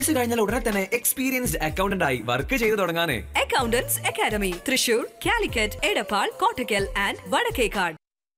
course കഴിഞ്ഞാൽ ഉടനെ തന്നെ എക്സ്പീരിയൻസ്ഡ് അക്കൗണ്ടന്റ് ആയി വർക്ക് ചെയ്തു തുടങ്ങാനേ accountants academy Thrissur Calicut Edappal Kottakkal and Vadakkekad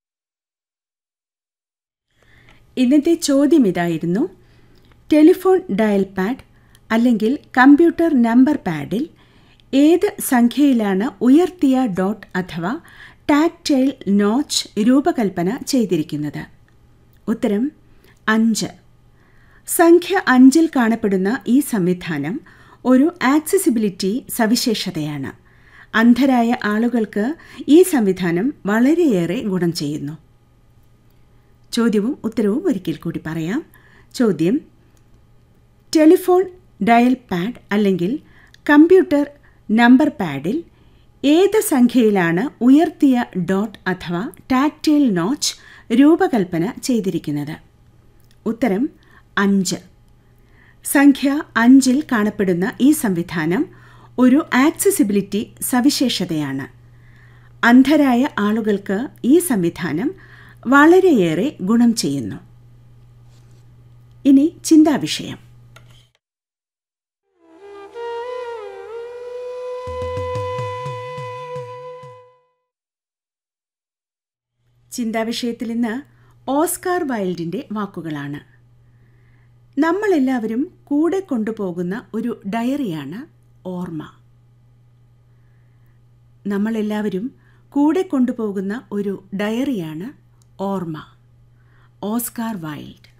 ഇന്നത്തെ ചോദ്യം ഇതായിരുന്നു ടെലിഫോൺ ഡയൽ പാഡ് അല്ലെങ്കിൽ കമ്പ്യൂട്ടർ നമ്പർ പാഡിൽ ഏത് സംഖ്യയിലാണ് ഉയർത്തിയ ഡോട്ട് അഥവാ ടാക്ടൈൽ നോച്ച് രൂപകൽപ്പന ചെയ്തിരിക്കുന്നത് ഉത്തരം അഞ്ച് സംഖ്യ അഞ്ചിൽ കാണപ്പെടുന്ന ഈ സംവിധാനം ഒരു ആക്സസിബിലിറ്റി സവിശേഷതയാണ് അന്ധരായ ആളുകൾക്ക് ഈ സംവിധാനം വളരെയേറെ ഗുണം ചെയ്യുന്നു ചോദ്യവും ഉത്തരവും ഒരിക്കൽ കൂടി പറയാം ചോദ്യം ടെലിഫോൺ ഡയൽ പാഡ് അല്ലെങ്കിൽ കമ്പ്യൂട്ടർ നമ്പർ പാഡിൽ ഏത് സംഖ്യയിലാണ് ഉയർത്തിയ ഡോട്ട് അഥവാ ടാക്ടൈൽ നോച്ച് രൂപകൽപ്പന ചെയ്തിരിക്കുന്നത് ഉത്തരം അഞ്ച് സംഖ്യ അഞ്ചിൽ കാണപ്പെടുന്ന ഈ സംവിധാനം ഒരു ആക്സസിബിലിറ്റി സവിശേഷതയാണ് അന്ധരായ ആളുകൾക്ക് ഈ സംവിധാനം വളരെയേറെ ഗുണം ചെയ്യുന്നു ഇനി ചിന്താവിഷയം ചിന്താവിഷയത്തിൽ ഇന്ന് ഓസ്കാർ വൈൽഡിൻ്റെ വാക്കുകളാണ് നമ്മളെല്ലാവരും കൂടെ കൊണ്ടുപോകുന്ന ഒരു ഡയറിയാണ് ഓർമ്മ നമ്മളെല്ലാവരും കൂടെ കൊണ്ടുപോകുന്ന ഒരു ഡയറിയാണ് ഓർമ്മ ഓസ്കാർ വൈൽഡ്